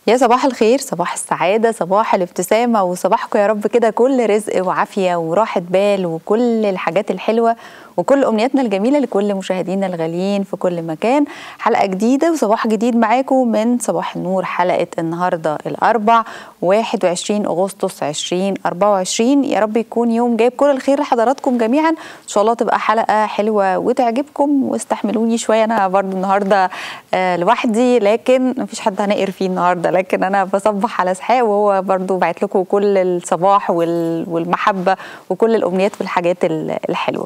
يا صباح الخير صباح السعادة صباح الابتسامة وصباحكم يا رب كده كل رزق وعافية وراحة بال وكل الحاجات الحلوة وكل أمنياتنا الجميلة لكل مشاهدينا الغاليين في كل مكان حلقة جديدة وصباح جديد معاكم من صباح النور حلقة النهاردة الأربع 21 أغسطس 2024 يا رب يكون يوم جايب كل الخير لحضراتكم جميعا إن شاء الله تبقى حلقة حلوة وتعجبكم واستحملوني شوية أنا برضو النهاردة آه لوحدي لكن مفيش حد هنقر فيه النهاردة لكن أنا بصبح على اسحاق وهو برضو بعت لكم كل الصباح والمحبة وكل الأمنيات والحاجات الحلوة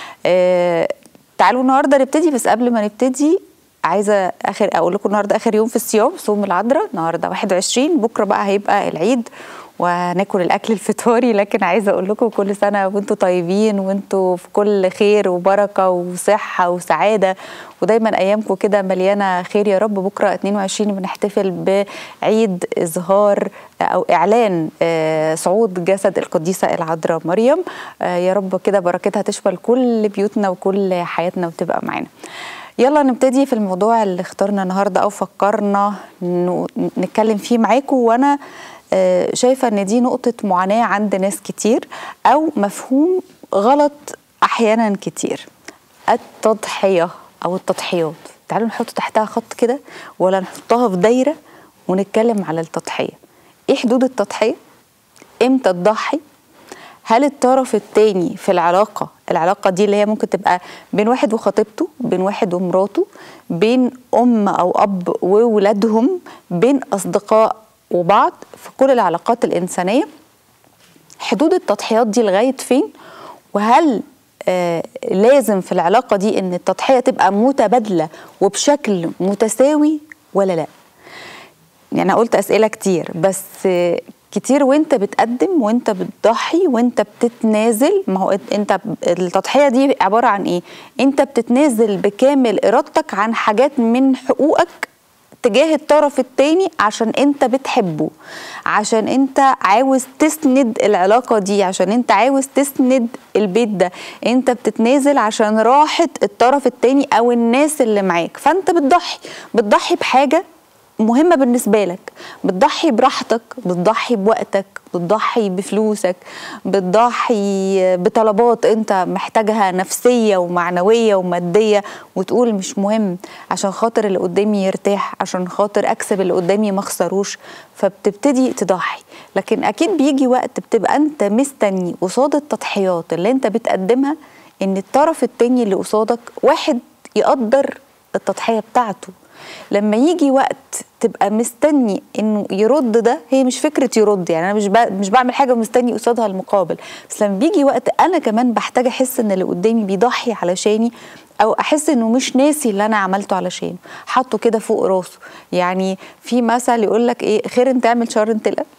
آه تعالوا النهارده نبتدي بس قبل ما نبتدي عايزه اخر اقول لكم النهارده اخر يوم في الصيام صوم العذراء النهارده 21 بكره بقى هيبقى العيد وناكل الاكل الفطاري لكن عايزه اقول لكم كل سنه وانتم طيبين وانتم في كل خير وبركه وصحه وسعاده ودايما ايامكم كده مليانه خير يا رب بكره 22 بنحتفل بعيد اظهار او اعلان صعود جسد القديسه العذراء مريم يا رب كده بركتها تشمل كل بيوتنا وكل حياتنا وتبقى معانا يلا نبتدي في الموضوع اللي اخترنا النهارده او فكرنا نتكلم فيه معاكم وانا شايفه ان دي نقطه معاناه عند ناس كتير او مفهوم غلط احيانا كتير التضحيه او التضحيات تعالوا نحط تحتها خط كده ولا نحطها في دايره ونتكلم على التضحيه ايه حدود التضحيه امتى تضحي هل الطرف التاني في العلاقة العلاقة دي اللي هي ممكن تبقى بين واحد وخطيبته بين واحد ومراته بين أم أو أب وولادهم بين أصدقاء وبعض في كل العلاقات الإنسانية حدود التضحيات دي لغاية فين وهل آه لازم في العلاقة دي إن التضحية تبقى متبادلة وبشكل متساوي ولا لا يعني أنا قلت أسئلة كتير بس آه كتير وانت بتقدم وانت بتضحي وانت بتتنازل ما هو انت التضحيه دي عباره عن ايه انت بتتنازل بكامل ارادتك عن حاجات من حقوقك تجاه الطرف التاني عشان انت بتحبه عشان انت عاوز تسند العلاقة دي عشان انت عاوز تسند البيت ده انت بتتنازل عشان راحة الطرف التاني او الناس اللي معاك فانت بتضحي بتضحي بحاجة مهمه بالنسبه لك بتضحي براحتك بتضحي بوقتك بتضحي بفلوسك بتضحي بطلبات انت محتاجها نفسيه ومعنويه وماديه وتقول مش مهم عشان خاطر اللي قدامي يرتاح عشان خاطر اكسب اللي قدامي ما اخسروش فبتبتدي تضحي لكن اكيد بيجي وقت بتبقى انت مستني قصاد التضحيات اللي انت بتقدمها ان الطرف التاني اللي قصادك واحد يقدر التضحيه بتاعته لما يجي وقت تبقى مستني انه يرد ده هي مش فكره يرد يعني انا مش مش بعمل حاجه ومستني قصادها المقابل بس لما بيجي وقت انا كمان بحتاج احس ان اللي قدامي بيضحي علشاني او احس انه مش ناسي اللي انا عملته علشانه حطه كده فوق راسه يعني في مثل يقول لك ايه خير انت تعمل شر انت تلقى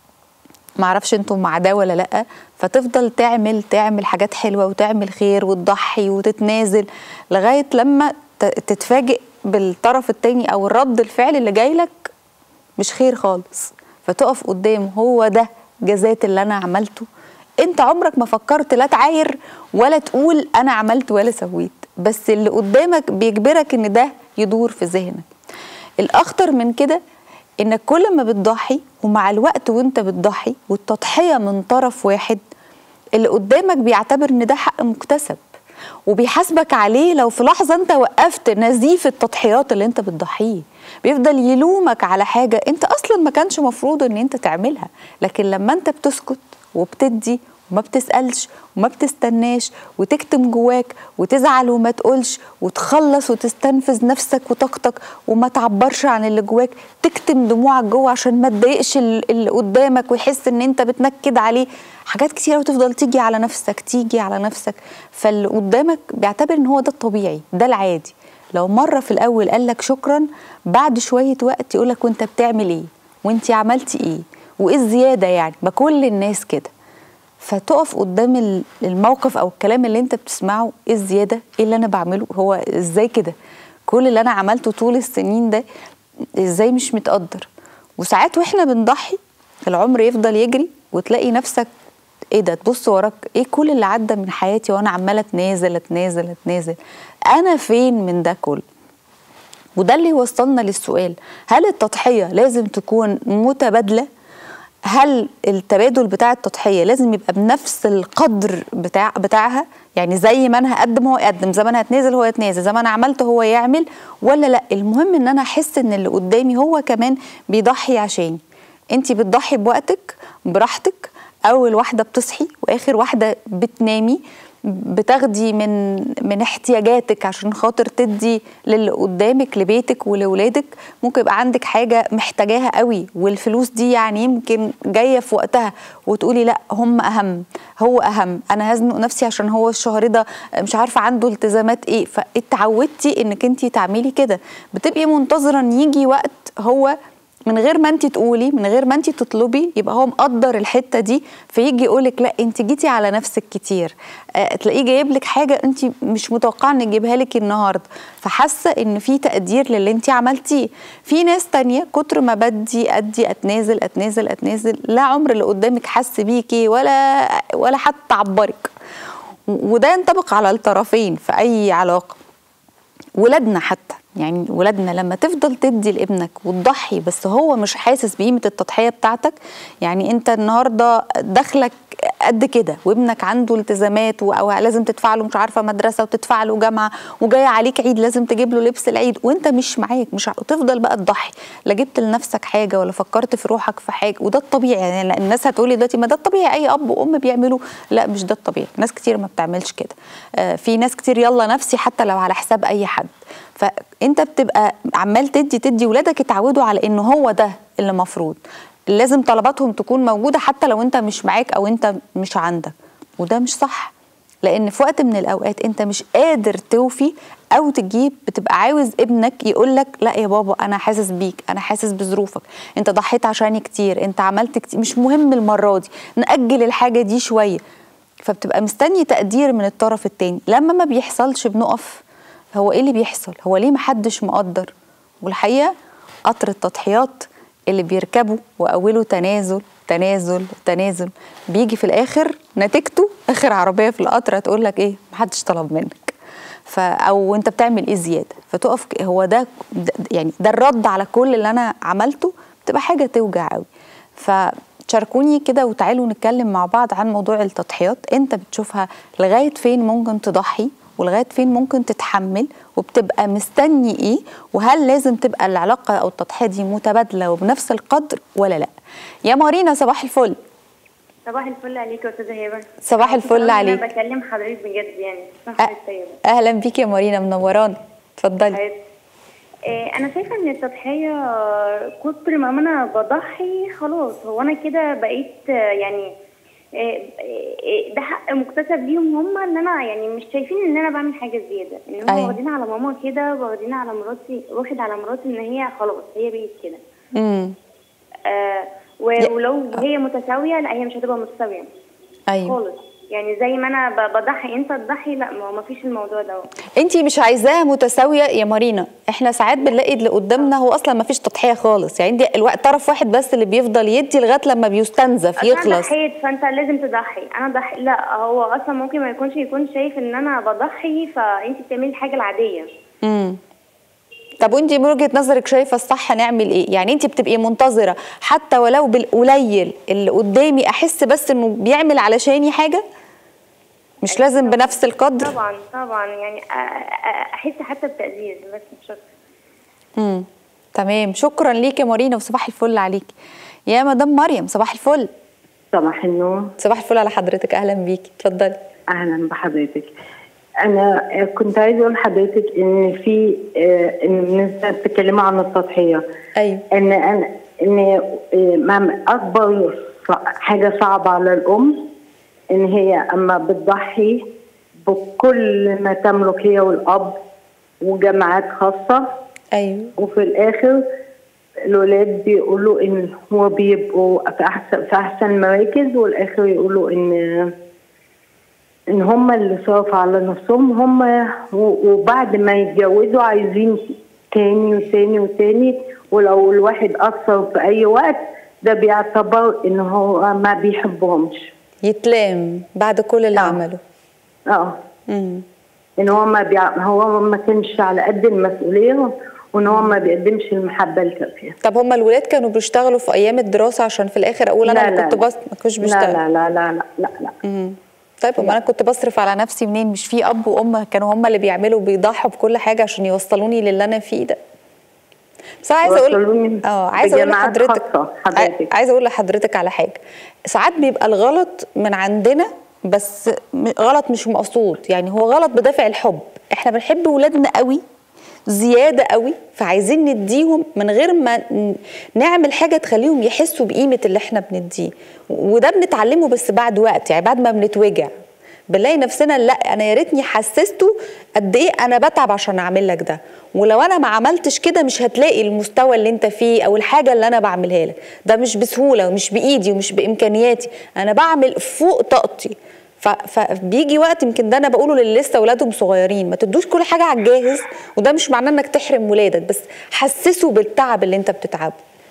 معرفش انتم مع ده ولا لا فتفضل تعمل تعمل حاجات حلوه وتعمل خير وتضحي وتتنازل لغايه لما تتفاجئ بالطرف التاني او الرد الفعل اللي جاي لك مش خير خالص فتقف قدامه هو ده جزات اللي انا عملته انت عمرك ما فكرت لا تعاير ولا تقول انا عملت ولا سويت بس اللي قدامك بيجبرك ان ده يدور في ذهنك الاخطر من كده انك كل ما بتضحي ومع الوقت وانت بتضحي والتضحيه من طرف واحد اللي قدامك بيعتبر ان ده حق مكتسب وبيحاسبك عليه لو في لحظه انت وقفت نزيف التضحيات اللي انت بتضحيه بيفضل يلومك على حاجه انت اصلا ما كانش مفروض ان انت تعملها لكن لما انت بتسكت وبتدي وما بتسألش وما بتستناش وتكتم جواك وتزعل وما تقولش وتخلص وتستنفذ نفسك وطاقتك وما تعبرش عن اللي جواك تكتم دموعك جوه عشان ما تضايقش اللي قدامك ويحس ان انت بتنكد عليه حاجات كتيره وتفضل تيجي على نفسك تيجي على نفسك فاللي قدامك بيعتبر ان هو ده الطبيعي ده العادي لو مره في الاول قال لك شكرا بعد شويه وقت يقول لك وانت بتعمل ايه وانت عملتي ايه وايه الزياده يعني ما كل الناس كده فتقف قدام الموقف او الكلام اللي انت بتسمعه ايه الزياده ايه اللي انا بعمله هو ازاي كده كل اللي انا عملته طول السنين ده ازاي مش متقدر وساعات واحنا بنضحي العمر يفضل يجري وتلاقي نفسك ايه ده تبص وراك ايه كل اللي عدى من حياتي وانا عماله اتنازل اتنازل اتنازل انا فين من ده كله وده اللي وصلنا للسؤال هل التضحيه لازم تكون متبادله هل التبادل بتاع التضحيه لازم يبقى بنفس القدر بتاع بتاعها يعني زي ما انا هقدم هو يقدم زي ما انا هتنازل هو يتنازل زي ما انا عملت هو يعمل ولا لا المهم ان انا احس ان اللي قدامي هو كمان بيضحي عشاني انت بتضحي بوقتك براحتك اول واحده بتصحي واخر واحده بتنامي بتاخدي من من احتياجاتك عشان خاطر تدي للي قدامك لبيتك ولولادك ممكن يبقى عندك حاجه محتاجاها قوي والفلوس دي يعني يمكن جايه في وقتها وتقولي لا هم اهم هو اهم انا هزنق نفسي عشان هو الشهر ده مش عارفه عنده التزامات ايه فاتعودتي انك انت تعملي كده بتبقي منتظره ان يجي وقت هو من غير ما انت تقولي من غير ما انت تطلبي يبقى هو مقدر الحته دي فيجي يقولك لا انت جيتي على نفسك كتير أه تلاقيه جايب لك حاجه انت مش متوقعه ان يجيبها لك النهارده فحاسه ان في تقدير للي انت عملتيه في ناس تانية كتر ما بدي ادي اتنازل اتنازل اتنازل لا عمر اللي قدامك حس بيكي ولا ولا حتى عبرك وده ينطبق على الطرفين في اي علاقه ولادنا حتى يعني ولادنا لما تفضل تدي لابنك وتضحي بس هو مش حاسس بقيمه التضحيه بتاعتك يعني انت النهارده دخلك قد كده وابنك عنده التزامات او لازم تدفع له مش عارفه مدرسه وتدفع له جامعه وجاي عليك عيد لازم تجيب له لبس العيد وانت مش معاك مش تفضل بقى تضحي لا جبت لنفسك حاجه ولا فكرت في روحك في حاجه وده الطبيعي يعني الناس هتقولي دلوقتي ما ده الطبيعي اي اب وام بيعملوا لا مش ده الطبيعي ناس كتير ما بتعملش كده آه في ناس كتير يلا نفسي حتى لو على حساب اي حد فانت بتبقى عمال تدي تدي ولادك اتعودوا على ان هو ده اللي مفروض لازم طلباتهم تكون موجوده حتى لو انت مش معاك او انت مش عندك وده مش صح لان في وقت من الاوقات انت مش قادر توفي او تجيب بتبقى عاوز ابنك يقول لك لا يا بابا انا حاسس بيك انا حاسس بظروفك انت ضحيت عشاني كتير انت عملت كتير مش مهم المره دي ناجل الحاجه دي شويه فبتبقى مستني تقدير من الطرف التاني لما ما بيحصلش بنقف هو ايه اللي بيحصل هو ليه محدش مقدر والحقيقه قطر التضحيات اللي بيركبوا واوله تنازل تنازل تنازل بيجي في الاخر نتيجته اخر عربيه في القطر هتقول لك ايه محدش طلب منك ف او انت بتعمل ايه زياده فتقف هو ده, ده يعني ده الرد على كل اللي انا عملته بتبقى حاجه توجع قوي فتشاركوني كده وتعالوا نتكلم مع بعض عن موضوع التضحيات انت بتشوفها لغايه فين ممكن تضحي ولغايه فين ممكن تتحمل وبتبقى مستني ايه وهل لازم تبقى العلاقه او التضحيه دي متبادله وبنفس القدر ولا لا يا مارينا صباح الفل صباح الفل عليك يا استاذه هبه صباح الفل عليك انا بكلم حضرتك بجد يعني صباح الخير اهلا بيك يا مارينا منورانا اتفضلي انا شايفه ان التضحيه كتر ما انا بضحي خلاص هو انا كده بقيت يعني ده حق مكتسب ليهم هم ان انا يعني مش شايفين ان انا بعمل حاجه زياده ان هم واخدين على ماما كده واخدين على مراتي واخد على مراتي ان هي خلاص هي بقت كده امم آه ولو هي متساويه لا هي مش هتبقى متساويه ايوه خالص يعني زي ما انا بضحي انت تضحي لا ما ما فيش الموضوع ده انت مش عايزاها متساويه يا مارينا احنا ساعات بنلاقي اللي قدامنا هو اصلا ما فيش تضحيه خالص يعني دي الوقت طرف واحد بس اللي بيفضل يدي لغايه لما بيستنزف يخلص انا ضحيت فانت لازم تضحي انا ضحي لا هو اصلا ممكن ما يكونش يكون شايف ان انا بضحي فانت بتعملي الحاجه العاديه امم طب وانت من وجهه نظرك شايفه الصح نعمل ايه؟ يعني انت بتبقي منتظره حتى ولو بالقليل اللي قدامي احس بس انه بيعمل علشاني حاجه؟ مش لازم بنفس القدر؟ طبعا طبعا يعني احس حتى بتقدير بس مش اكتر امم تمام شكرا ليكي يا مارينا وصباح الفل عليكي يا مدام مريم صباح الفل صباح النور صباح الفل على حضرتك اهلا بيكي اتفضلي اهلا بحضرتك انا كنت عايزه اقول لحضرتك ان في ان بتتكلموا عن التضحيه ايوه ان انا ان اكبر حاجه صعبه على الام ان هي اما بتضحي بكل ما تملك هي والاب وجامعات خاصه ايوه وفي الاخر الولاد بيقولوا ان هو بيبقوا في احسن في احسن مراكز والاخر يقولوا ان ان هم اللي صرفوا على نفسهم هم وبعد ما يتجوزوا عايزين تاني وتاني وتاني ولو الواحد اثر في اي وقت ده بيعتبر ان هو ما بيحبهمش يتلام بعد كل اللي آه. عمله اه امم ان هو ما بيع... هو ما كانش على قد المسؤوليه وان هو ما بيقدمش المحبه الكافيه طب هم الولاد كانوا بيشتغلوا في ايام الدراسه عشان في الاخر اقول انا لا، اللي لا، كنت لا. بس ما كنتش لا بشتغل لا لا لا لا لا, لا. مم. طيب أما انا كنت بصرف على نفسي منين مش في اب وام كانوا هم اللي بيعملوا بيضحوا بكل حاجه عشان يوصلوني للي انا فيه ده بس انا عايزه اقول يوصلوني اه عايزه اقول بجامعات لحضرتك خاصة حضرتك. عايزه اقول لحضرتك على حاجه ساعات بيبقى الغلط من عندنا بس م- غلط مش مقصود يعني هو غلط بدافع الحب احنا بنحب ولادنا قوي زياده قوي فعايزين نديهم من غير ما ن- نعمل حاجه تخليهم يحسوا بقيمه اللي احنا بنديه وده بنتعلمه بس بعد وقت يعني بعد ما بنتوجع بنلاقي نفسنا لا انا يا ريتني حسسته قد ايه انا بتعب عشان اعمل لك ده ولو انا ما عملتش كده مش هتلاقي المستوى اللي انت فيه او الحاجه اللي انا بعملها لك ده مش بسهوله ومش بايدي ومش بامكانياتي انا بعمل فوق طاقتي ف- فبيجي وقت يمكن ده انا بقوله للي لسه اولادهم صغيرين ما تدوش كل حاجه على الجاهز وده مش معناه انك تحرم ولادك بس حسسه بالتعب اللي انت بتتعبه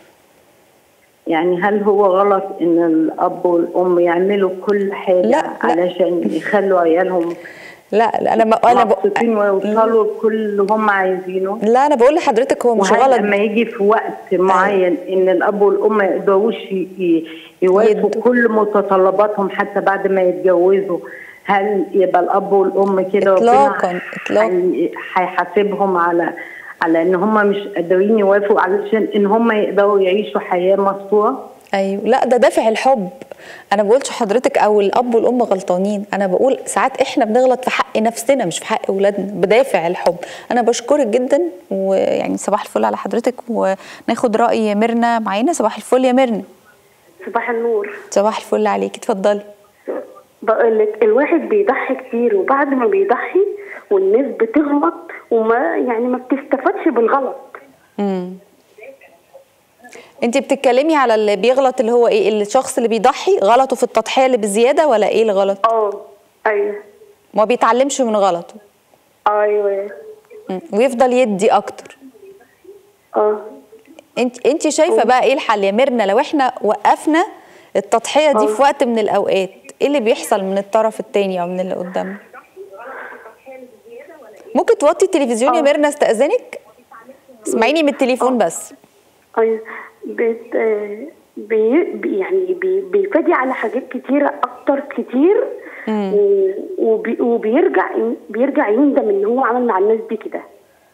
يعني هل هو غلط ان الاب والام يعملوا كل حاجه لا، لا. علشان يخلوا عيالهم لا لا انا ما انا بق... مبسوطين ويوصلوا لكل اللي هم عايزينه لا انا بقول لحضرتك هو مش وهل غلط لما يجي في وقت معين ان الاب والام ما يقدروش ي- ي- يوافقوا يدوا. كل متطلباتهم حتى بعد ما يتجوزوا هل يبقى الاب والام كده ربنا إطلاقاً، إطلاقاً. هي- هيحاسبهم على على ان هم مش قادرين يوافقوا علشان ان هم يقدروا يعيشوا حياه مستوره ايوه لا ده دافع الحب انا ما بقولش حضرتك او الاب والام غلطانين انا بقول ساعات احنا بنغلط في حق نفسنا مش في حق اولادنا بدافع الحب انا بشكرك جدا ويعني صباح الفل على حضرتك وناخد راي ميرنا معانا صباح الفل يا ميرنا صباح النور صباح الفل عليكي اتفضلي بقول لك الواحد بيضحي كتير وبعد ما بيضحي والناس بتغلط وما يعني ما بتستفادش بالغلط امم انت بتتكلمي على اللي بيغلط اللي هو ايه الشخص اللي بيضحي غلطه في التضحيه اللي بزياده ولا ايه الغلط اه ايوه ما بيتعلمش من غلطه ايوه مم. ويفضل يدي اكتر اه انت انت شايفه بقى ايه الحل يا ميرنا لو احنا وقفنا التضحيه دي في وقت من الاوقات ايه اللي بيحصل من الطرف التاني او من اللي قدامنا ممكن توطي التلفزيون يا ميرنا استاذنك اسمعيني من التليفون بس ايوه بت... آه، بي... بي- يعني بي... بيفادي على حاجات كتيرة أكتر كتير و... وبي... وبيرجع بيرجع يندم إن هو عمل مع الناس دي كده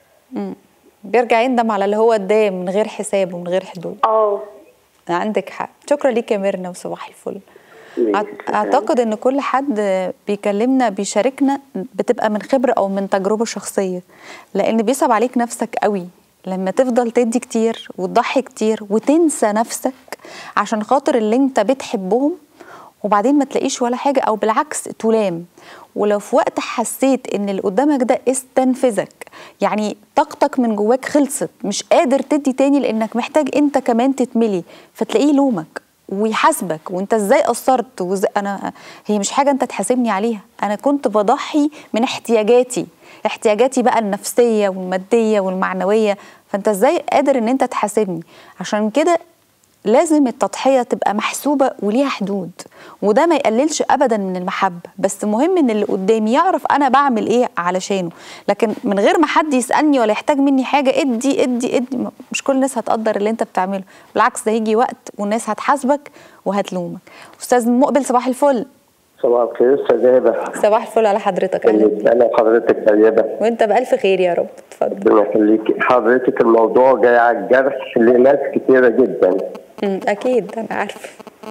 بيرجع يندم على اللي هو اداه من غير حساب ومن غير حدود اه عندك حق شكرا ليك يا ميرنا وصباح الفل ماشي، أع- اعتقد ان كل حد بيكلمنا بيشاركنا بتبقى من خبره او من تجربه شخصيه لان بيصعب عليك نفسك قوي لما تفضل تدي كتير وتضحي كتير وتنسى نفسك عشان خاطر اللي انت بتحبهم وبعدين ما تلاقيش ولا حاجه او بالعكس تلام ولو في وقت حسيت ان اللي قدامك ده استنفذك يعني طاقتك من جواك خلصت مش قادر تدي تاني لانك محتاج انت كمان تتملي فتلاقيه يلومك ويحاسبك وانت ازاي قصرت وز... انا هي مش حاجه انت تحاسبني عليها انا كنت بضحي من احتياجاتي احتياجاتي بقى النفسيه والماديه والمعنويه فانت ازاي قادر ان انت تحاسبني عشان كده لازم التضحية تبقى محسوبة وليها حدود وده ما يقللش أبدا من المحبة بس مهم إن اللي قدامي يعرف أنا بعمل إيه علشانه لكن من غير ما حد يسألني ولا يحتاج مني حاجة ادي ادي ادي م- مش كل الناس هتقدر اللي أنت بتعمله بالعكس ده هيجي وقت والناس هتحاسبك وهتلومك أستاذ مقبل صباح الفل صباح الخير استاذ هبه صباح الفل على حضرتك أهلا بيك. انا حضرتك طيبه وأنت بألف خير يا رب اتفضل ربنا يخليك حضرتك الموضوع جاي على الجرح لناس كتيره جدا مم، أكيد أنا عارفة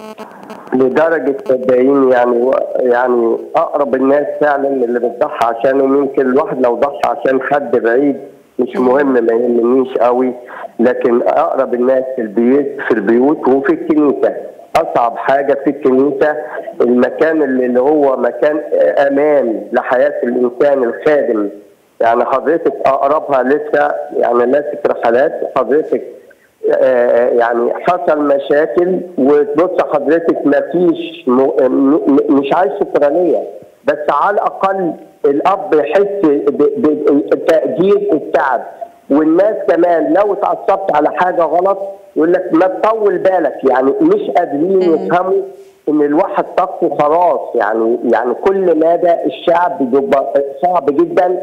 لدرجه صدقيني يعني يعني اقرب الناس فعلا اللي بتضحي عشانهم يمكن الواحد لو ضحى عشان حد بعيد مش مهم ما يهمنيش قوي لكن اقرب الناس في البيوت في البيوت وفي الكنيسه اصعب حاجه في الكنيسه المكان اللي اللي هو مكان امان لحياه الانسان الخادم يعني حضرتك اقربها لسه يعني ماسك رحلات حضرتك آه، يعني حصل مشاكل وتبص حضرتك ما فيش م... م... مش عايز سكرانيه بس على الاقل الاب يحس ب- بتقدير التعب والناس كمان لو اتعصبت على حاجه غلط يقول لك ما تطول بالك يعني مش قادرين يفهموا ان الواحد طاقته خلاص يعني يعني كل مدى الشعب بيبقى صعب جدا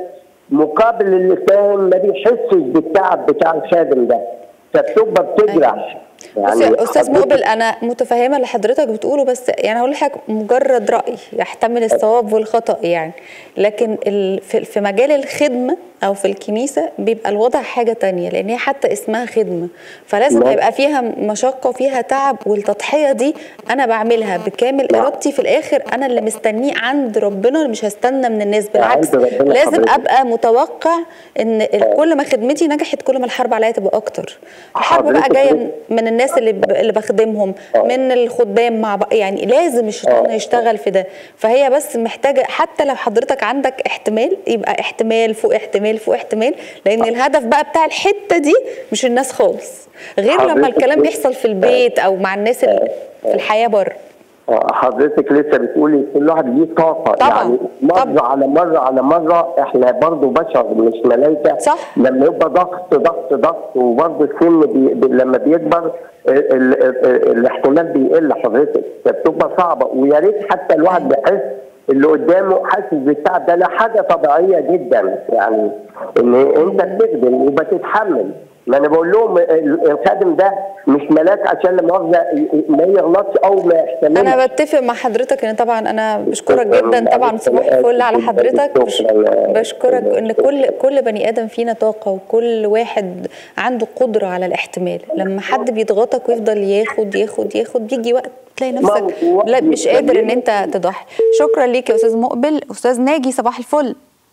مقابل اللي فاهم ما بيحسش بالتعب بتاع الخادم ده فبتبقى بتجرح بص يا استاذ حضرتك- مقبل انا متفهمه اللي حضرتك بتقوله بس يعني هقول لحضرتك مجرد راي يحتمل الصواب والخطا يعني لكن ال- في في مجال الخدمه او في الكنيسه بيبقى الوضع حاجه تانية لان هي حتى اسمها خدمه فلازم نعم. هيبقى فيها مشقه وفيها تعب والتضحيه دي انا بعملها بكامل نعم. ارادتي في الاخر انا اللي مستنيه عند ربنا مش هستنى من الناس بالعكس عند ربنا لازم حضرتك. ابقى متوقع ان ال- كل ما خدمتي نجحت كل ما الحرب عليا تبقى اكتر الحرب بقى حضرتك جايه ليه؟ من الناس اللي ب... اللي بخدمهم من الخدام مع بق... يعني لازم الشيطان آه. يشتغل في ده فهي بس محتاجه حتى لو حضرتك عندك احتمال يبقى احتمال فوق احتمال فوق احتمال لان الهدف بقى بتاع الحته دي مش الناس خالص غير لما حضرتك الكلام ليه؟ يحصل في البيت او مع الناس اللي في الحياه بره آه، حضرتك لسه بتقولي كل واحد ليه طاقة طبعاً، يعني مرة طبعاً. على مرة على مرة احنا برضو بشر مش ملايكة صح. لما يبقى ضغط ضغط ضغط وبرضو السن بي بي لما بيكبر ال ال ال الاحتمال بيقل حضرتك فبتبقى صعبة ويا ريت حتى الواحد بيحس اللي قدامه حاسس بالتعب ده لا حاجة طبيعية جدا يعني ان انت بتخدم وبتتحمل ما انا بقول لهم ال- الخادم ده مش ملاك عشان لا مؤاخذه ي- ما يغلطش او ما يحتملش انا بتفق مع حضرتك ان طبعا انا بشكرك شكراً. جدا طبعا صباح معلش، الفل على جداً. حضرتك بش- شكراً. بشكرك ان كل كل بني ادم فينا طاقه وكل واحد عنده قدره على الاحتمال لما حد بيضغطك ويفضل ياخد ياخد ياخد بيجي وقت تلاقي نفسك ما هو لا مش قادر ان يخليني- انت تضحي شكرا ليك يا استاذ مقبل استاذ ناجي صباح الفل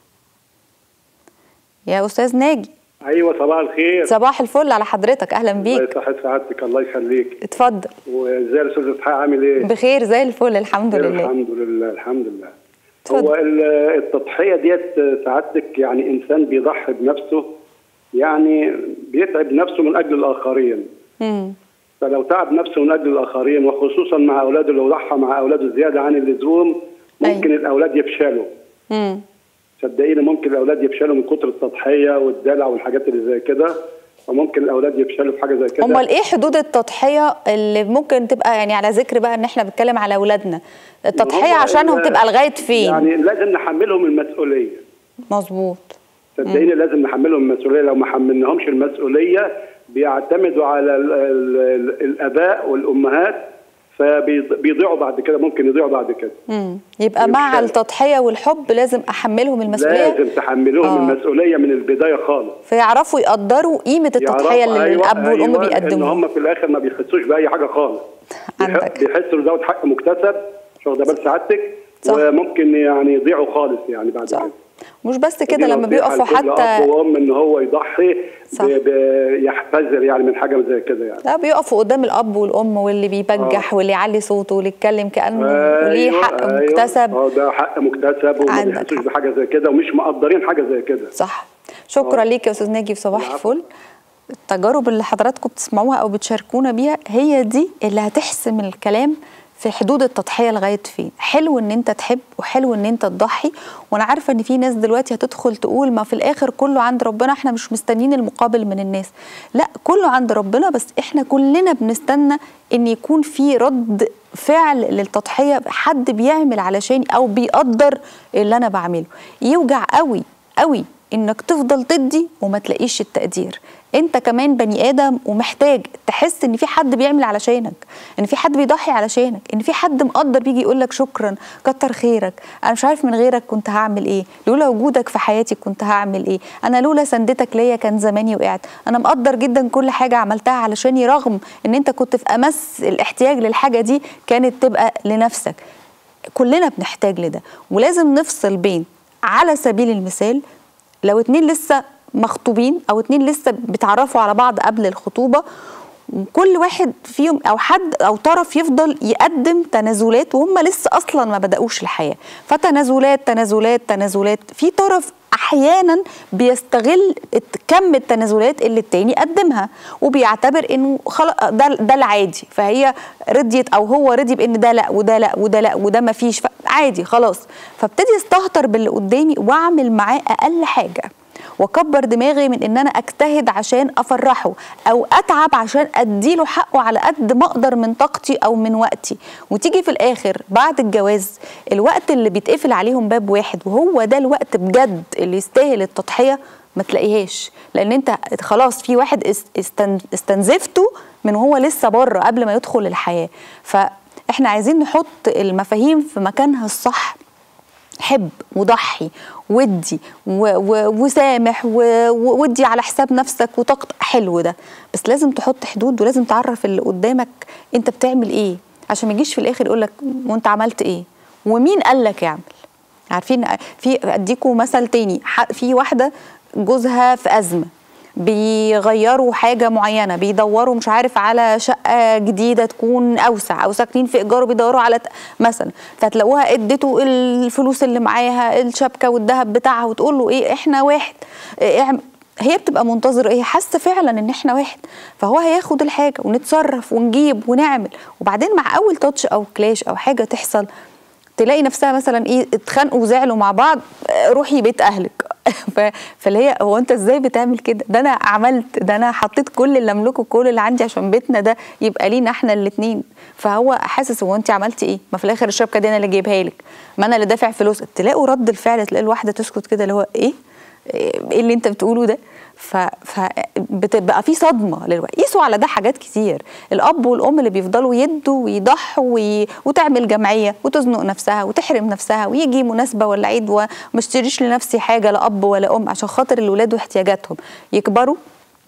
يا استاذ ناجي ايوه صباح الخير صباح الفل على حضرتك اهلا الله بيك يصحة سعادتك الله يخليك اتفضل وازاي الاستاذ اسحاق عامل ايه؟ بخير زي الفل الحمد خير لله الحمد لله الحمد لله اتفضل. هو ال- التضحيه ديت سعادتك يعني انسان بيضحي بنفسه يعني بيتعب نفسه من اجل الاخرين امم فلو تعب نفسه من اجل الاخرين وخصوصا مع اولاده لو ضحى مع اولاده زياده عن اللزوم ممكن أيوة. الاولاد يفشلوا امم صدقيني ممكن الاولاد يفشلوا من كتر التضحيه والدلع والحاجات اللي زي كده وممكن الاولاد يفشلوا في حاجه زي كده امال ايه حدود التضحيه اللي ممكن تبقى يعني على ذكر بقى ان احنا بنتكلم على اولادنا التضحيه هو عشانهم ال- تبقى لغايه فين يعني لازم نحملهم المسؤوليه مظبوط صدقيني لازم نحملهم المسؤوليه لو ما حملناهمش المسؤوليه بيعتمدوا على ال ال ال الاباء والامهات فبيضيعوا بعد كده ممكن يضيعوا بعد كده امم يبقى مع يفشلوا. التضحيه والحب لازم احملهم المسؤوليه لازم تحملوهم آه. المسؤوليه من البدايه خالص فيعرفوا يقدروا قيمه التضحيه يعرفوا اللي أيوة الاب والام أيوة ان بيقدموها هم في الاخر ما بيحسوش باي حاجه خالص بيح- عندك. بيحسوا ان دوت حق مكتسب مش واخده بال سعادتك صح. وممكن يعني يضيعوا خالص يعني بعد صح كده مش بس كده دي لما نصيحة بيقفوا لكل حتى اب وام ان هو يضحي صح. ب- ب- يحتذر يعني من حاجه زي كده يعني لا بيقفوا قدام الاب والام واللي بيبجح واللي يعلي صوته واللي يتكلم كانه وليه أيوة، حق أيوة. مكتسب اه ده حق مكتسب وما عندك بيحسوش حق. بحاجه زي كده ومش مقدرين حاجه زي كده صح شكرا آه. ليك يا استاذ ناجي في صباح العفو. الفل التجارب اللي حضراتكم بتسمعوها او بتشاركونا بيها هي دي اللي هتحسم الكلام في حدود التضحيه لغايه فين حلو ان انت تحب وحلو ان انت تضحي وانا عارفه ان في ناس دلوقتي هتدخل تقول ما في الاخر كله عند ربنا احنا مش مستنيين المقابل من الناس لا كله عند ربنا بس احنا كلنا بنستنى ان يكون في رد فعل للتضحيه حد بيعمل علشاني او بيقدر اللي انا بعمله يوجع قوي قوي انك تفضل تدي وما تلاقيش التقدير انت كمان بني ادم ومحتاج تحس ان في حد بيعمل علشانك ان في حد بيضحي علشانك ان في حد مقدر بيجي يقول لك شكرا كتر خيرك انا مش عارف من غيرك كنت هعمل ايه لولا وجودك في حياتي كنت هعمل ايه انا لولا سندتك ليا كان زماني وقعت انا مقدر جدا كل حاجه عملتها علشاني رغم ان انت كنت في امس الاحتياج للحاجه دي كانت تبقى لنفسك كلنا بنحتاج لده ولازم نفصل بين على سبيل المثال لو اتنين لسه مخطوبين او اتنين لسه بيتعرفوا على بعض قبل الخطوبه وكل واحد فيهم او حد او طرف يفضل يقدم تنازلات وهم لسه اصلا ما بداوش الحياه فتنازلات تنازلات تنازلات في طرف احيانا بيستغل الت- كم التنازلات اللي التاني قدمها وبيعتبر انه خلاص ده ده العادي فهي رضيت او هو رضي بان ده لا وده لا وده لا وده ما فيش عادي خلاص فابتدي استهتر باللي قدامي واعمل معاه اقل حاجه واكبر دماغي من ان انا اجتهد عشان افرحه او اتعب عشان اديله حقه على قد ما اقدر من طاقتي او من وقتي وتيجي في الاخر بعد الجواز الوقت اللي بيتقفل عليهم باب واحد وهو ده الوقت بجد اللي يستاهل التضحيه ما تلاقيهاش لان انت خلاص في واحد اس- استن- استنزفته من وهو لسه بره قبل ما يدخل الحياه فاحنا عايزين نحط المفاهيم في مكانها الصح حب وضحي ودي و- و- وسامح و- و- ودي على حساب نفسك وطاقتك حلو ده بس لازم تحط حدود ولازم تعرف اللي قدامك انت بتعمل ايه عشان ما يجيش في الاخر يقول لك وانت عملت ايه ومين قال لك اعمل عارفين في اديكم مثل تاني ح- في واحده جوزها في ازمه بيغيروا حاجة معينة بيدوروا مش عارف على شقة جديدة تكون أوسع أو ساكنين في إيجار وبيدوروا على ت- مثلا فتلاقوها ادته الفلوس اللي معاها الشبكة والذهب بتاعها وتقول له إيه إحنا واحد إيه اعم- هي بتبقى منتظرة إيه حاسة فعلا إن إحنا واحد فهو هياخد الحاجة ونتصرف ونجيب ونعمل وبعدين مع أول تاتش أو كلاش أو حاجة تحصل تلاقي نفسها مثلا ايه اتخانقوا وزعلوا مع بعض آه، روحي بيت اهلك ف- فاللي هي هو انت ازاي بتعمل كده ده انا عملت ده انا حطيت كل اللي املكه كل اللي عندي عشان بيتنا ده يبقى لينا احنا الاثنين فهو حاسس هو انت عملتي ايه ما في الاخر الشبكه دي انا اللي جايبها لك ما انا اللي دافع فلوس تلاقوا رد الفعل تلاقي الواحده تسكت كده اللي هو ايه ايه اللي انت بتقوله ده ف... فبتبقى في صدمه للوقت قيسوا على ده حاجات كتير الاب والام اللي بيفضلوا يدوا ويضحوا وي... وتعمل جمعيه وتزنق نفسها وتحرم نفسها ويجي مناسبه ولا عيد وما اشتريش لنفسي حاجه لا اب ولا ام عشان خاطر الولاد واحتياجاتهم يكبروا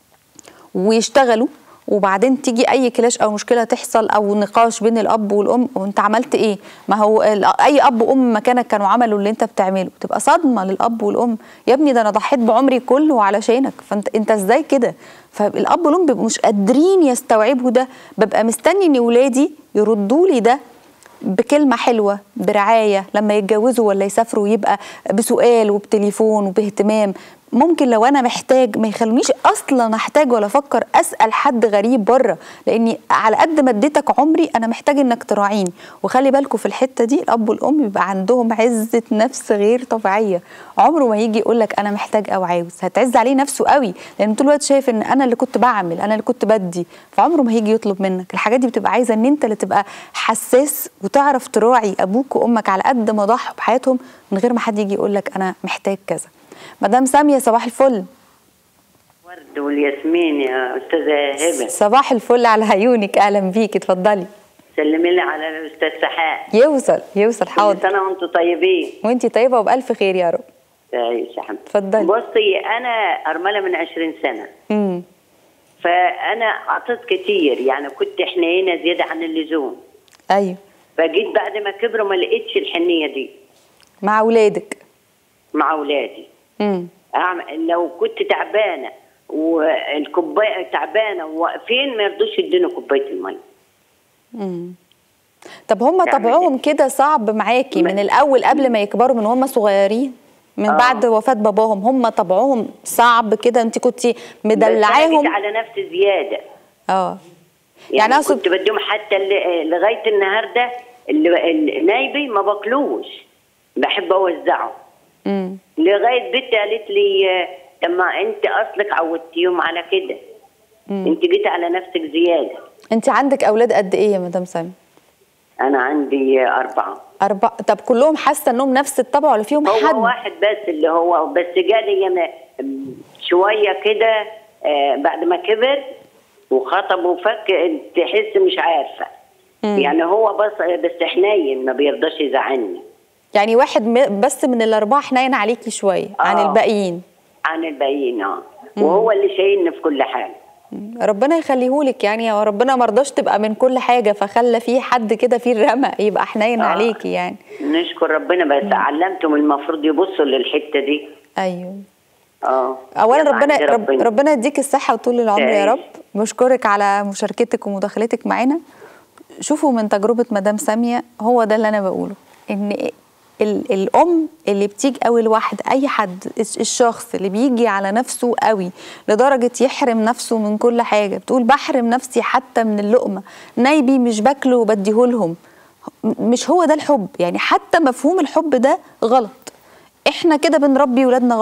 ويشتغلوا وبعدين تيجي اي كلاش او مشكله تحصل او نقاش بين الاب والام وانت عملت ايه ما هو ال- اي اب وام مكانك كانوا عملوا اللي انت بتعمله تبقى صدمه للاب والام يا ابني ده انا ضحيت بعمري كله علشانك فانت انت ازاي كده فالاب والام بيبقوا مش قادرين يستوعبوا ده ببقى مستني ان ولادي يردوا لي ده بكلمة حلوة برعاية لما يتجوزوا ولا يسافروا يبقى بسؤال وبتليفون وباهتمام ممكن لو انا محتاج ما يخلونيش اصلا احتاج ولا افكر اسال حد غريب بره لاني على قد ما اديتك عمري انا محتاج انك تراعيني وخلي بالكم في الحته دي الاب والام بيبقى عندهم عزه نفس غير طبيعيه عمره ما يجي يقول لك انا محتاج او عاوز هتعز عليه نفسه قوي لان طول الوقت شايف ان انا اللي كنت بعمل انا اللي كنت بدي فعمره ما هيجي يطلب منك الحاجات دي بتبقى عايزه ان انت اللي تبقى حساس وتعرف تراعي ابوك وامك على قد ما ضحوا بحياتهم من غير ما حد يجي يقول لك انا محتاج كذا مدام ساميه صباح الفل ورد والياسمين يا استاذه هبه صباح الفل على عيونك اهلا بيكي اتفضلي سلمي لي على الاستاذ سحاء يوصل يوصل كل حاضر سنه وانتم طيبين وانتي طيبه وبالف خير يا رب تعيش يا حمد اتفضلي. بصي انا ارمله من 20 سنه امم فانا اعطيت كتير يعني كنت حنينه زياده عن اللزوم ايوه فجيت بعد ما كبروا ما لقيتش الحنيه دي مع اولادك مع اولادي امم أعمل لو كنت تعبانه والكوبايه تعبانه وواقفين ما يرضوش يديني كوبايه الميه امم طب هم يعني طبعهم كده صعب معاكي من ما- الاول قبل ما يكبروا من هم صغيرين من آه. بعد وفاه باباهم هم طبعهم صعب كده انت كنتي بس أنا جيت مدلعاهم على نفسي زياده اه يعني, يعني اقصد كنت بديهم حتى اللي لغايه النهارده اللي اللي نايبي ما باكلوش بحب اوزعه امم لغايه بنتي قالت لي آه، طب ما انت اصلك عودتيهم على كده انت جيت على نفسك زياده انت عندك اولاد قد ايه يا مدام سامي انا عندي آه، اربعه أربعة طب كلهم حاسة إنهم نفس الطبع ولا فيهم حد؟ هو واحد بس اللي هو بس جالي يم- شويه كده آه، بعد ما كبر وخطب وفك تحس مش عارفه يعني هو بس بس حنين ما بيرضاش يزعلني يعني واحد م- بس من الأربعة حنين عليكي شوية عن آه. الباقيين عن الباقيين اه وهو اللي شايلني في كل حاجه ربنا يخليهولك يعني هو ربنا مرضاش تبقى من كل حاجة فخلى في حد كده فيه الرمق يبقى حنين آه. عليكي يعني نشكر ربنا بس علمتهم المفروض يبصوا للحته دي أيوه اه اولا يلا ربنا عند رب ربنا يديك الصحه وطول العمر يا رب تعيش. بشكرك على مشاركتك ومداخلتك معانا شوفوا من تجربه مدام ساميه هو ده اللي انا بقوله ان ال الام اللي بتيجي قوي لوحد اي حد الش- الشخص اللي بيجي على نفسه قوي لدرجه يحرم نفسه من كل حاجه بتقول بحرم نفسي حتى من اللقمه نايبي مش باكله وبديهولهم م- مش هو ده الحب يعني حتى مفهوم الحب ده غلط احنا كده بنربي ولادنا غلط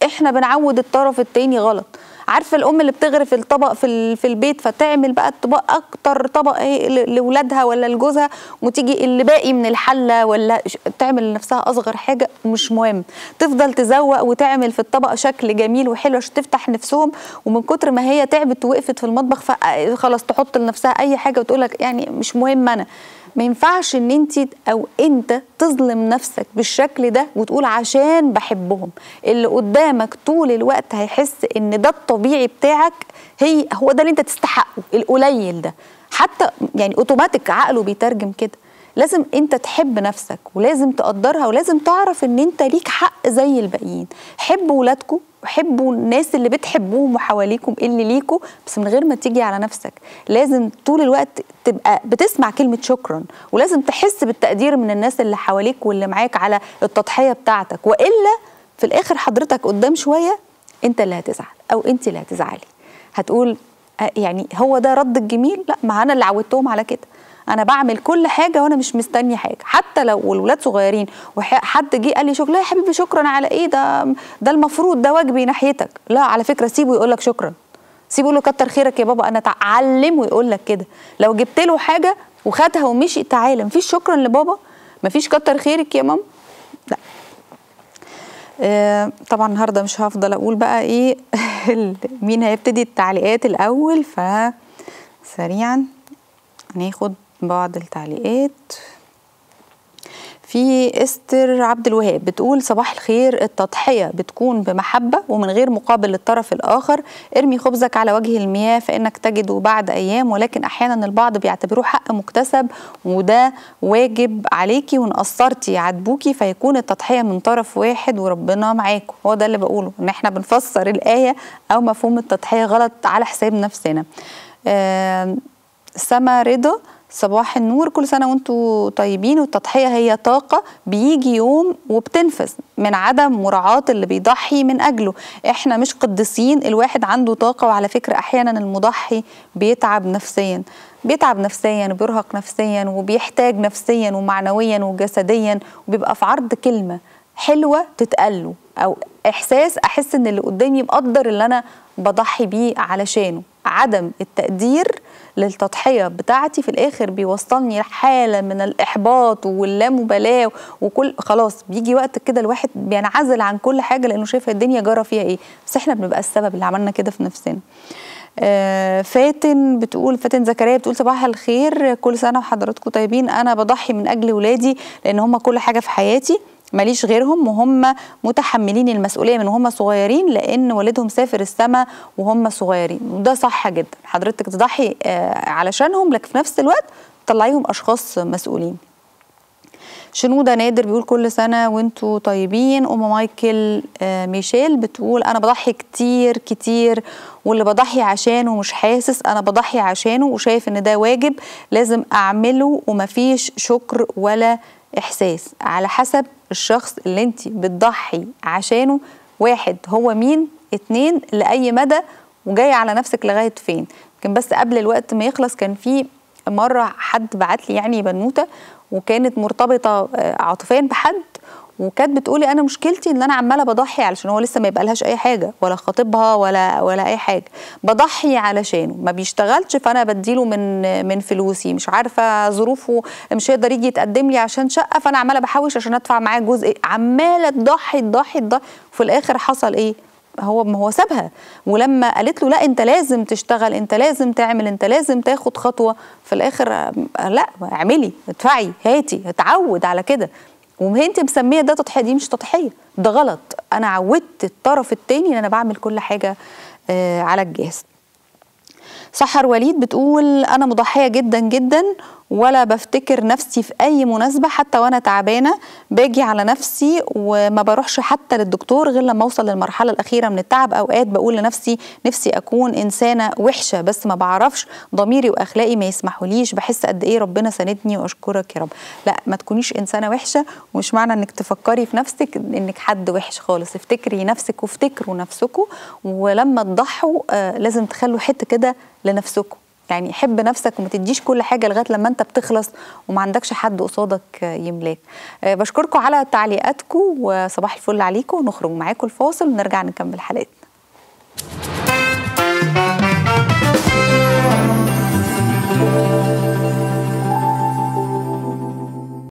احنا بنعود الطرف التاني غلط عارفه الام اللي بتغرف الطبق في ال- في البيت فتعمل بقى الطبق اكتر طبق ايه ل- لاولادها ولا لجوزها وتيجي اللي باقي من الحله ولا ش- تعمل لنفسها اصغر حاجه مش مهم تفضل تزوق وتعمل في الطبق شكل جميل وحلو عشان تفتح نفسهم ومن كتر ما هي تعبت ووقفت في المطبخ فخلاص تحط لنفسها اي حاجه وتقول لك يعني مش مهم انا ما ينفعش ان انت او انت تظلم نفسك بالشكل ده وتقول عشان بحبهم اللي قدامك طول الوقت هيحس ان ده الطبيعي بتاعك هي هو ده اللي انت تستحقه القليل ده حتى يعني اوتوماتيك عقله بيترجم كده لازم انت تحب نفسك ولازم تقدرها ولازم تعرف ان انت ليك حق زي الباقيين حبوا ولادكم وحبوا الناس اللي بتحبوهم وحواليكم اللي ليكوا بس من غير ما تيجي على نفسك لازم طول الوقت تبقى بتسمع كلمة شكرا ولازم تحس بالتقدير من الناس اللي حواليك واللي معاك على التضحية بتاعتك وإلا في الآخر حضرتك قدام شوية انت اللي هتزعل او انت اللي هتزعلي هتقول آه، يعني هو ده رد الجميل لا ما انا اللي عودتهم على كده انا بعمل كل حاجه وانا مش مستني حاجه حتى لو الولاد صغيرين وحد جه قال لي شكرا لا يا حبيبي شكرا على ايه ده ده المفروض ده واجبي ناحيتك لا على فكره سيبه يقول لك شكرا سيبه له كتر خيرك يا بابا انا تعلمه يقول لك كده لو جبت له حاجه وخدها ومشي تعالى مفيش شكرا لبابا مفيش كتر خيرك يا ماما لا آه، طبعا النهارده مش هفضل اقول بقى ايه ال- مين هيبتدي التعليقات الاول ف سريعا ناخد بعض التعليقات في استر عبد الوهاب بتقول صباح الخير التضحية بتكون بمحبة ومن غير مقابل للطرف الآخر ارمي خبزك على وجه المياه فإنك تجده بعد أيام ولكن أحيانا البعض بيعتبروه حق مكتسب وده واجب عليكي وإن قصرتي يعاتبوكي فيكون التضحية من طرف واحد وربنا معاكم هو ده اللي بقوله إن إحنا بنفسر الآية أو مفهوم التضحية غلط على حساب نفسنا آه سما رضا صباح النور كل سنة وانتم طيبين والتضحية هي طاقة بيجي يوم وبتنفذ من عدم مراعاة اللي بيضحي من أجله احنا مش قديسين الواحد عنده طاقة وعلى فكرة أحيانا المضحي بيتعب نفسيا بيتعب نفسيا وبيرهق نفسيا وبيحتاج نفسيا ومعنويا وجسديا وبيبقى في عرض كلمة حلوة تتقله أو إحساس أحس إن اللي قدامي مقدر اللي أنا بضحي بيه علشانه عدم التقدير للتضحيه بتاعتي في الاخر بيوصلني لحاله من الاحباط واللامبالاه وكل خلاص بيجي وقت كده الواحد بينعزل عن كل حاجه لانه شايف الدنيا جرى فيها ايه بس احنا بنبقى السبب اللي عملنا كده في نفسنا آه، فاتن بتقول فاتن زكريا بتقول صباح الخير كل سنه وحضراتكم طيبين انا بضحي من اجل ولادي لان هم كل حاجه في حياتي ماليش غيرهم وهم متحملين المسؤوليه من وهم صغيرين لان والدهم سافر السماء وهم صغيرين وده صح جدا حضرتك تضحي آه، علشانهم لكن في نفس الوقت تطلعيهم اشخاص مسؤولين شنودة نادر بيقول كل سنة وانتوا طيبين أم مايكل آه، ميشيل بتقول أنا بضحي كتير كتير واللي بضحي عشانه مش حاسس أنا بضحي عشانه وشايف إن ده واجب لازم أعمله ومفيش شكر ولا إحساس على حسب الشخص اللي انت بتضحي عشانه واحد هو مين اتنين لأي مدى وجاي على نفسك لغاية فين يمكن بس قبل الوقت ما يخلص كان في مرة حد بعت لي يعني بنوتة وكانت مرتبطة آه، عاطفيا بحد وكانت بتقولي انا مشكلتي ان انا عماله بضحي علشان هو لسه ما يبقالهاش اي حاجه ولا خاطبها ولا ولا اي حاجه بضحي علشانه ما بيشتغلش فانا بديله من من فلوسي مش عارفه ظروفه مش هيقدر يجي يتقدم لي عشان شقه فانا عماله بحوش عشان ادفع معاه جزء عماله تضحي تضحي تضحي وفي الاخر حصل ايه هو ما هو سابها ولما قالت له لا انت لازم تشتغل انت لازم تعمل انت لازم تاخد خطوه في الاخر آه، لا اعملي ادفعي هاتي اتعود على كده وما انت مسميه ده تضحيه دي مش تضحيه ده غلط انا عودت الطرف التاني ان انا بعمل كل حاجه آه، على الجهاز سحر وليد بتقول انا مضحيه جدا جدا ولا بفتكر نفسي في اي مناسبه حتى وانا تعبانه باجي على نفسي وما بروحش حتى للدكتور غير لما اوصل للمرحله الاخيره من التعب اوقات بقول لنفسي نفسي اكون انسانه وحشه بس ما بعرفش ضميري واخلاقي ما يسمحوليش بحس قد ايه ربنا ساندني واشكرك يا رب لا ما تكونيش انسانه وحشه ومش معنى انك تفكري في نفسك انك حد وحش خالص افتكري نفسك وافتكروا نفسكم ولما تضحوا آه لازم تخلوا حته كده لنفسكم يعني حب نفسك وما تديش كل حاجه لغايه لما انت بتخلص وما عندكش حد قصادك يملاك آه، بشكركم على تعليقاتكم وصباح الفل عليكم ونخرج معاكم الفاصل ونرجع نكمل حلقتنا